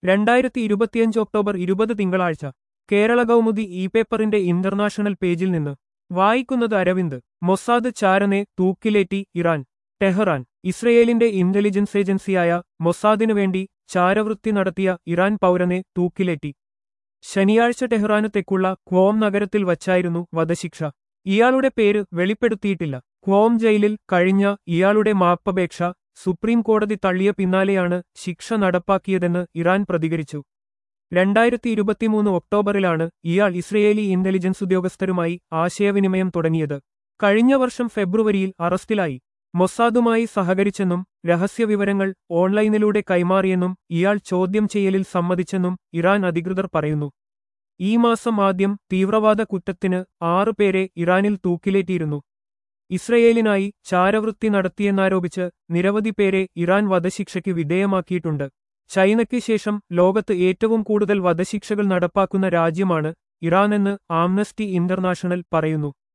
രണ്ടായിരത്തി ഇരുപത്തിയഞ്ച് ഒക്ടോബർ ഇരുപത് തിങ്കളാഴ്ച കേരള കൗമുദി ഇ പേപ്പറിന്റെ ഇന്റർനാഷണൽ പേജിൽ നിന്ന് വായിക്കുന്നത് അരവിന്ദ് മൊസാദ് ചാരനെ തൂക്കിലേറ്റി ഇറാൻ ടെഹ്റാൻ ഇസ്രയേലിന്റെ ഇന്റലിജൻസ് ഏജൻസിയായ മൊസാദിനു വേണ്ടി ചാരവൃത്തി നടത്തിയ ഇറാൻ പൗരനെ തൂക്കിലേറ്റി ശനിയാഴ്ച ടെഹ്റാന് തെക്കുള്ള ക്വോം നഗരത്തിൽ വച്ചായിരുന്നു വധശിക്ഷ ഇയാളുടെ പേര് വെളിപ്പെടുത്തിയിട്ടില്ല ക്വോം ജയിലിൽ കഴിഞ്ഞ ഇയാളുടെ മാപ്പപേക്ഷ സുപ്രീം കോടതി തള്ളിയ പിന്നാലെയാണ് ശിക്ഷ നടപ്പാക്കിയതെന്ന് ഇറാൻ പ്രതികരിച്ചു രണ്ടായിരത്തി ഇരുപത്തിമൂന്ന് ഒക്ടോബറിലാണ് ഇയാൾ ഇസ്രയേലി ഇന്റലിജൻസ് ഉദ്യോഗസ്ഥരുമായി ആശയവിനിമയം തുടങ്ങിയത് കഴിഞ്ഞ വർഷം ഫെബ്രുവരിയിൽ അറസ്റ്റിലായി മൊസാദുമായി സഹകരിച്ചെന്നും രഹസ്യവിവരങ്ങൾ ഓൺലൈനിലൂടെ കൈമാറിയെന്നും ഇയാൾ ചോദ്യം ചെയ്യലിൽ സമ്മതിച്ചെന്നും ഇറാൻ അധികൃതർ പറയുന്നു ഈ മാസം ആദ്യം തീവ്രവാദ കുറ്റത്തിന് ആറ് പേരെ ഇറാനിൽ തൂക്കിലേറ്റിയിരുന്നു ഇസ്രയേലിനായി ചാരവൃത്തി നടത്തിയെന്നാരോപിച്ച് നിരവധി പേരെ ഇറാൻ വധശിക്ഷയ്ക്ക് വിധേയമാക്കിയിട്ടുണ്ട് ചൈനയ്ക്ക് ശേഷം ലോകത്ത് ഏറ്റവും കൂടുതൽ വധശിക്ഷകൾ നടപ്പാക്കുന്ന രാജ്യമാണ് ഇറാനെന്ന് ആംനസ്റ്റി ഇന്റർനാഷണൽ പറയുന്നു